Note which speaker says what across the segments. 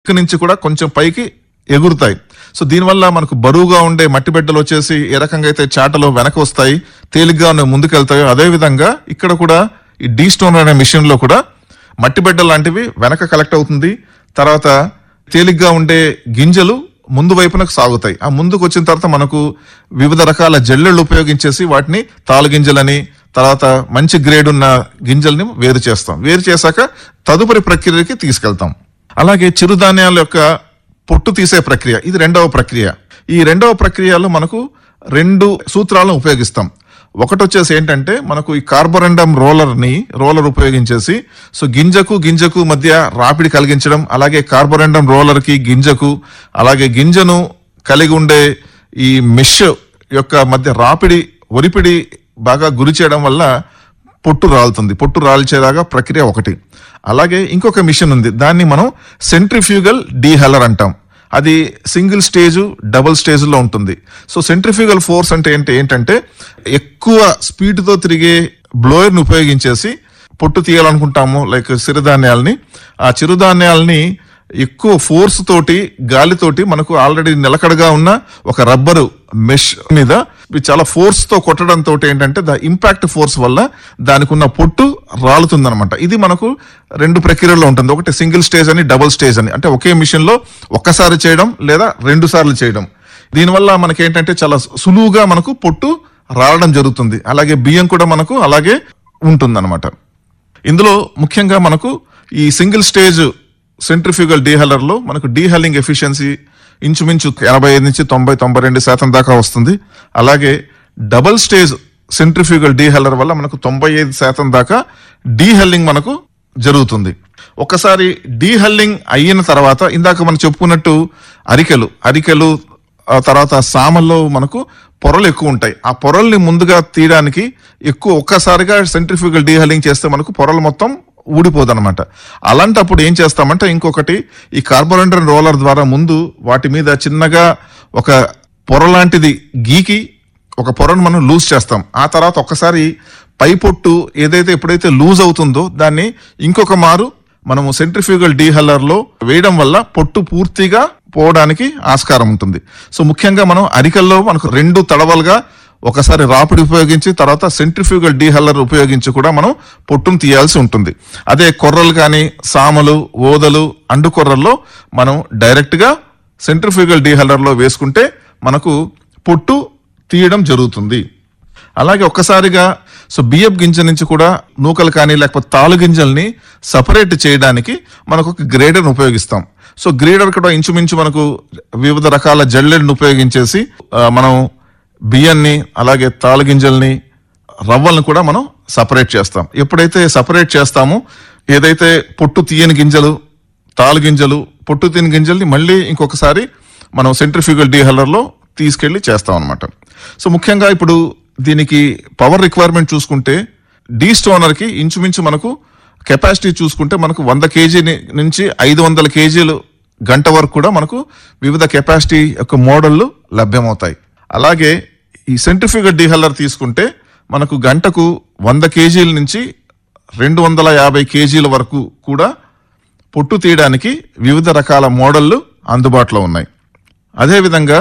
Speaker 1: ఇక్కడి నుంచి కూడా కొంచెం పైకి ఎగురుతాయి సో దీనివల్ల మనకు బరువుగా ఉండే మట్టి బిడ్డలు వచ్చేసి ఏ రకంగా అయితే చాటలో వెనక వస్తాయి తేలిగ్గా ఉన్న ముందుకెళ్తాయో అదే విధంగా ఇక్కడ కూడా ఈ డీ స్టోన్ అనే మిషన్ లో కూడా మట్టి బిడ్డ లాంటివి వెనక కలెక్ట్ అవుతుంది తర్వాత తేలిగ్గా ఉండే గింజలు ముందు వైపునకు సాగుతాయి ఆ ముందుకు వచ్చిన తర్వాత మనకు వివిధ రకాల జల్లెళ్ళు ఉపయోగించేసి వాటిని తాలు గింజలని తర్వాత మంచి గ్రేడ్ ఉన్న గింజల్ని వేరు చేస్తాం వేరు చేశాక తదుపరి ప్రక్రియకి తీసుకెళ్తాం అలాగే చిరుధాన్యాల యొక్క పొట్టు తీసే ప్రక్రియ ఇది రెండవ ప్రక్రియ ఈ రెండవ ప్రక్రియలో మనకు రెండు సూత్రాలను ఉపయోగిస్తాం ఒకటి వచ్చేసి ఏంటంటే మనకు ఈ కార్బోరండమ్ రోలర్ ని రోలర్ ఉపయోగించేసి సో గింజకు గింజకు మధ్య రాపిడి కలిగించడం అలాగే కార్బోరండమ్ రోలర్ కి గింజకు అలాగే గింజను కలిగి ఉండే ఈ మెష్ యొక్క మధ్య రాపిడి ఒరిపిడి బాగా గురి చేయడం వల్ల పొట్టు రాలుతుంది పొట్టు రాల్చేలాగా ప్రక్రియ ఒకటి అలాగే ఇంకొక మిషన్ ఉంది దాన్ని మనం సెంట్రిఫ్యూగల్ డీహెలర్ అంటాం అది సింగిల్ స్టేజ్ డబుల్ స్టేజ్ లో ఉంటుంది సో సెంట్రిఫ్యూగల్ ఫోర్స్ అంటే ఏంటి ఏంటంటే ఎక్కువ స్పీడ్ తో తిరిగే బ్లోయర్ ని ఉపయోగించేసి పొట్టు తీయాలనుకుంటాము లైక్ సిరిధాన్యాలని ఆ చిరుధాన్యాలని ఎక్కువ ఫోర్స్ తోటి గాలితోటి మనకు ఆల్రెడీ నిలకడగా ఉన్న ఒక రబ్బరు మెష్ మీద ఇవి చాలా ఫోర్స్ తో కొట్టడం తోటి ఏంటంటే ద ఇంపాక్ట్ ఫోర్స్ వల్ల దానికి ఉన్న పొట్టు రాలుతుందన్నమాట ఇది మనకు రెండు ప్రక్రియల్లో ఉంటుంది ఒకటి సింగిల్ స్టేజ్ అని డబుల్ స్టేజ్ అని అంటే ఒకే మిషన్ లో ఒక్కసారి చేయడం లేదా రెండు సార్లు చేయడం దీనివల్ల మనకి ఏంటంటే చాలా సులువుగా మనకు పొట్టు రావడం జరుగుతుంది అలాగే బియ్యం కూడా మనకు అలాగే ఉంటుందన్నమాట ఇందులో ముఖ్యంగా మనకు ఈ సింగిల్ స్టేజ్ సెంట్రిఫ్యూగల్ డీహెలర్ లో మనకు డీహెల్లింగ్ ఎఫిషియన్సీ ఇంచుమించు ఎనభై ఐదు నుంచి తొంభై తొంభై రెండు శాతం దాకా వస్తుంది అలాగే డబుల్ స్టేజ్ సెంట్రిఫ్యూగల్ డీహెల్లర్ వల్ల మనకు తొంభై ఐదు శాతం దాకా డీహెల్లింగ్ మనకు జరుగుతుంది ఒకసారి డీహెల్లింగ్ అయిన తర్వాత ఇందాక మనం చెప్పుకున్నట్టు అరికెలు అరికెలు ఆ తర్వాత సామల్లో మనకు పొరలు ఎక్కువ ఉంటాయి ఆ పొరల్ని ముందుగా తీయడానికి ఎక్కువ ఒక్కసారిగా సెంట్రిఫ్యూగల్ డీహెల్లింగ్ చేస్తే మనకు పొరలు మొత్తం ఊడిపోదన్నమాట అలాంటప్పుడు ఏం చేస్తామంటే ఇంకొకటి ఈ కార్బోరేటర్ రోలర్ ద్వారా ముందు వాటి మీద చిన్నగా ఒక పొర లాంటిది గీకి ఒక పొరను మనం లూజ్ చేస్తాం ఆ తర్వాత ఒక్కసారి పై పొట్టు ఏదైతే ఎప్పుడైతే లూజ్ అవుతుందో దాన్ని ఇంకొక మారు మనము సెంట్రిఫ్యూగల్ డీహెల్లర్ లో వేయడం వల్ల పొట్టు పూర్తిగా పోవడానికి ఆస్కారం ఉంటుంది సో ముఖ్యంగా మనం అరికల్లో మనకు రెండు తడవలుగా ఒకసారి రాపిడి ఉపయోగించి తర్వాత సెంట్రిఫ్యూగల్ డీహెల్లర్ ఉపయోగించి కూడా మనం పొట్టును తీయాల్సి ఉంటుంది అదే కొర్రలు కానీ సామలు ఓదలు అండు కొర్రల్లో మనం డైరెక్ట్ గా సెంట్రిఫ్యూగల్ డీహెల్లర్ లో వేసుకుంటే మనకు పొట్టు తీయడం జరుగుతుంది అలాగే ఒక్కసారిగా సో బియ్యపు గింజ నుంచి కూడా నూకలు కానీ లేకపోతే తాలు గింజల్ని సపరేట్ చేయడానికి మనకు ఒక గ్రేడర్ ఉపయోగిస్తాం సో గ్రేడర్ కూడా ఇంచుమించు మనకు వివిధ రకాల జల్లెడ్ని ఉపయోగించేసి ఆ, మనం బియ్యాన్ని అలాగే తాలు గింజల్ని రవ్వలను కూడా మనం సపరేట్ చేస్తాం ఎప్పుడైతే సపరేట్ చేస్తామో ఏదైతే పొట్టు తీయని గింజలు తాలు గింజలు పొట్టు తీయని గింజల్ని మళ్ళీ ఇంకొకసారి మనం సెంట్రిఫ్యూగల్ డీహెల్లర్ లో తీసుకెళ్లి చేస్తాం అనమాట సో ముఖ్యంగా ఇప్పుడు దీనికి పవర్ రిక్వైర్మెంట్ చూసుకుంటే డీ స్టోనర్ కి ఇంచుమించు మనకు కెపాసిటీ చూసుకుంటే మనకు వంద కేజీ నుంచి ఐదు వందల కేజీలు గంట వరకు కూడా మనకు వివిధ కెపాసిటీ యొక్క మోడళ్లు లభ్యమవుతాయి అలాగే ఈ సెంట్రిఫ్యూగల్ డీహెల్లర్ తీసుకుంటే మనకు గంటకు వంద కేజీల నుంచి రెండు వందల యాభై కేజీల వరకు కూడా పొట్టు తీయడానికి వివిధ రకాల మోడళ్లు అందుబాటులో ఉన్నాయి అదేవిధంగా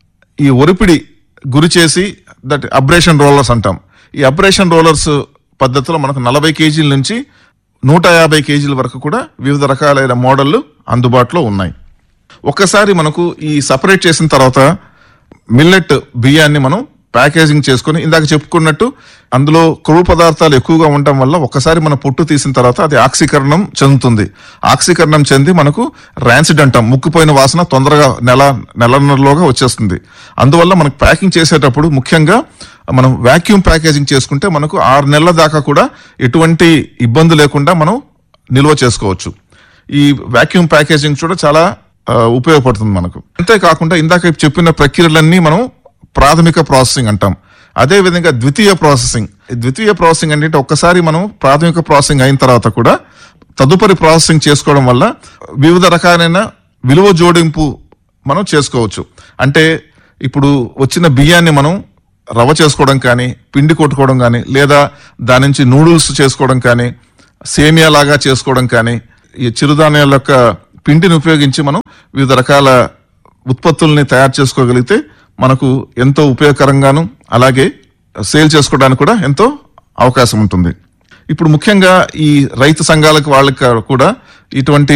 Speaker 1: ఈ ఒరిపిడి గురి చేసి దట్ అబ్రేషన్ రోలర్స్ అంటాం ఈ అబ్రేషన్ రోలర్స్ పద్ధతిలో మనకు నలభై కేజీల నుంచి నూట యాభై కేజీల వరకు కూడా వివిధ రకాలైన మోడళ్లు అందుబాటులో ఉన్నాయి ఒక్కసారి మనకు ఈ సపరేట్ చేసిన తర్వాత మిల్లెట్ బియ్యాన్ని మనం ప్యాకేజింగ్ చేసుకుని ఇందాక చెప్పుకున్నట్టు అందులో కొవ్వు పదార్థాలు ఎక్కువగా ఉండటం వల్ల ఒక్కసారి మన పొట్టు తీసిన తర్వాత అది ఆక్సీకరణం చెందుతుంది ఆక్సీకరణం చెంది మనకు ర్యాన్సిడ్ అంటాం ముక్కుపోయిన వాసన తొందరగా నెల నెలన్నరలోగా వచ్చేస్తుంది అందువల్ల మనకు ప్యాకింగ్ చేసేటప్పుడు ముఖ్యంగా మనం వాక్యూమ్ ప్యాకేజింగ్ చేసుకుంటే మనకు ఆరు నెలల దాకా కూడా ఎటువంటి ఇబ్బంది లేకుండా మనం నిల్వ చేసుకోవచ్చు ఈ వాక్యూమ్ ప్యాకేజింగ్ కూడా చాలా ఆ, ఉపయోగపడుతుంది మనకు అంతేకాకుండా ఇందాక చెప్పిన ప్రక్రియలన్నీ మనం ప్రాథమిక ప్రాసెసింగ్ అంటాం అదే విధంగా ద్వితీయ ప్రాసెసింగ్ ఈ ద్వితీయ ప్రాసెసింగ్ అంటే ఒక్కసారి మనం ప్రాథమిక ప్రాసెసింగ్ అయిన తర్వాత కూడా తదుపరి ప్రాసెసింగ్ చేసుకోవడం వల్ల వివిధ రకాలైన విలువ జోడింపు మనం చేసుకోవచ్చు అంటే ఇప్పుడు వచ్చిన బియ్యాన్ని మనం రవ్వ చేసుకోవడం కానీ పిండి కొట్టుకోవడం కానీ లేదా దాని నుంచి నూడిల్స్ చేసుకోవడం కానీ సేమియా లాగా చేసుకోవడం కానీ ఈ చిరుధాన్యాల యొక్క పిండిని ఉపయోగించి మనం వివిధ రకాల ఉత్పత్తుల్ని తయారు చేసుకోగలిగితే మనకు ఎంతో ఉపయోగకరంగాను అలాగే సేల్ చేసుకోవడానికి కూడా ఎంతో అవకాశం ఉంటుంది ఇప్పుడు ముఖ్యంగా ఈ రైతు సంఘాలకు వాళ్ళకి కూడా ఇటువంటి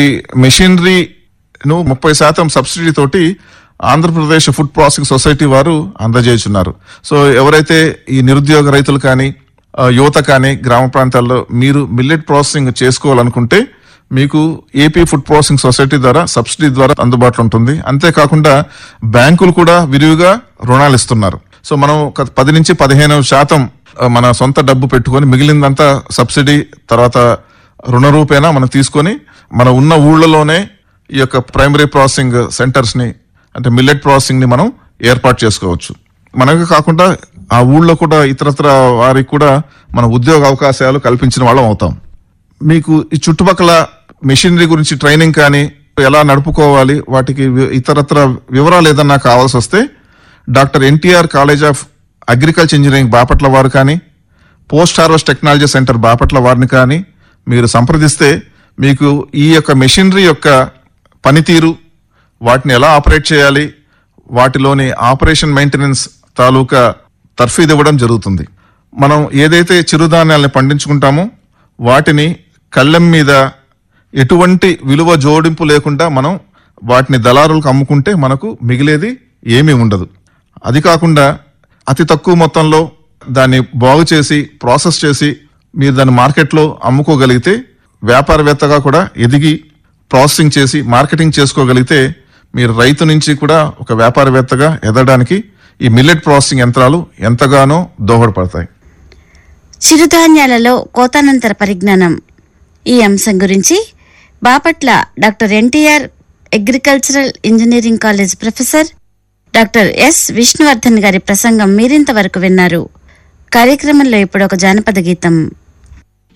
Speaker 1: మెషినరీను ముప్పై శాతం సబ్సిడీ తోటి ఆంధ్రప్రదేశ్ ఫుడ్ ప్రాసెసింగ్ సొసైటీ వారు అందజేస్తున్నారు సో ఎవరైతే ఈ నిరుద్యోగ రైతులు కానీ ఆ, యువత కానీ గ్రామ ప్రాంతాల్లో మీరు మిల్లెట్ ప్రాసెసింగ్ చేసుకోవాలనుకుంటే మీకు ఏపీ ఫుడ్ ప్రాసెసింగ్ సొసైటీ ద్వారా సబ్సిడీ ద్వారా అందుబాటులో ఉంటుంది అంతేకాకుండా బ్యాంకులు కూడా విరివిగా రుణాలు ఇస్తున్నారు సో మనం ఒక పది నుంచి పదిహేను శాతం ఆ, మన సొంత డబ్బు పెట్టుకొని మిగిలిందంతా సబ్సిడీ తర్వాత రుణ రూపేణా మనం తీసుకొని మన ఉన్న ఊళ్ళలోనే ఈ యొక్క ప్రైమరీ ప్రాసెసింగ్ సెంటర్స్ ని అంటే మిల్లెట్ ప్రాసెసింగ్ ని మనం ఏర్పాటు చేసుకోవచ్చు మనకు కాకుండా ఆ ఊళ్ళో కూడా ఇతరత్ర వారికి కూడా మన ఉద్యోగ అవకాశాలు కల్పించిన వాళ్ళం అవుతాం మీకు ఈ చుట్టుపక్కల మెషినరీ గురించి ట్రైనింగ్ కానీ ఎలా నడుపుకోవాలి వాటికి వి- ఇతరత్ర వివరాలు ఏదన్నా కావాల్సి వస్తే doctor NTR college of agriculture engineering Bapatla వారు కానీ post harvest technology centre Bapatla వారిని కానీ మీరు సంప్రదిస్తే మీకు ఈ యొక్క మెషినరీ యొక్క పనితీరు వాటిని ఎలా ఆపరేట్ చేయాలి వాటిలోని ఆపరేషన్ మెయింటెనెన్స్ తాలూకా తర్ఫీదు ఇవ్వడం జరుగుతుంది మనం ఏదైతే చిరుధాన్యాలను పండించుకుంటామో వాటిని కళ్ళెం మీద ఎటువంటి విలువ జోడింపు లేకుండా మనం వాటిని దళారులకు అమ్ముకుంటే మనకు మిగిలేది ఏమీ ఉండదు అది కాకుండా అతి తక్కువ మొత్తంలో దాన్ని బాగు చేసి ప్రాసెస్ చేసి మీరు దాన్ని మార్కెట్లో అమ్ముకోగలిగితే వ్యాపారవేత్తగా కూడా ఎదిగి ప్రాసెసింగ్ చేసి మార్కెటింగ్ చేసుకోగలిగితే మీరు రైతు నుంచి కూడా ఒక వ్యాపారవేత్తగా ఎదగడానికి ఈ మిల్లెట్ ప్రాసెసింగ్ యంత్రాలు ఎంతగానో దోహదపడతాయి
Speaker 2: చిరుధాన్యాలలో కోతానంతర పరిజ్ఞానం ఈ అంశం గురించి Bapatla doctor NTR agricultural engineering college professor doctor S Vishnuvardhan గారి ప్రసంగం మీరింతవరకు విన్నారు కార్యక్రమంలో ఇప్పుడు ఒక జానపద గీతం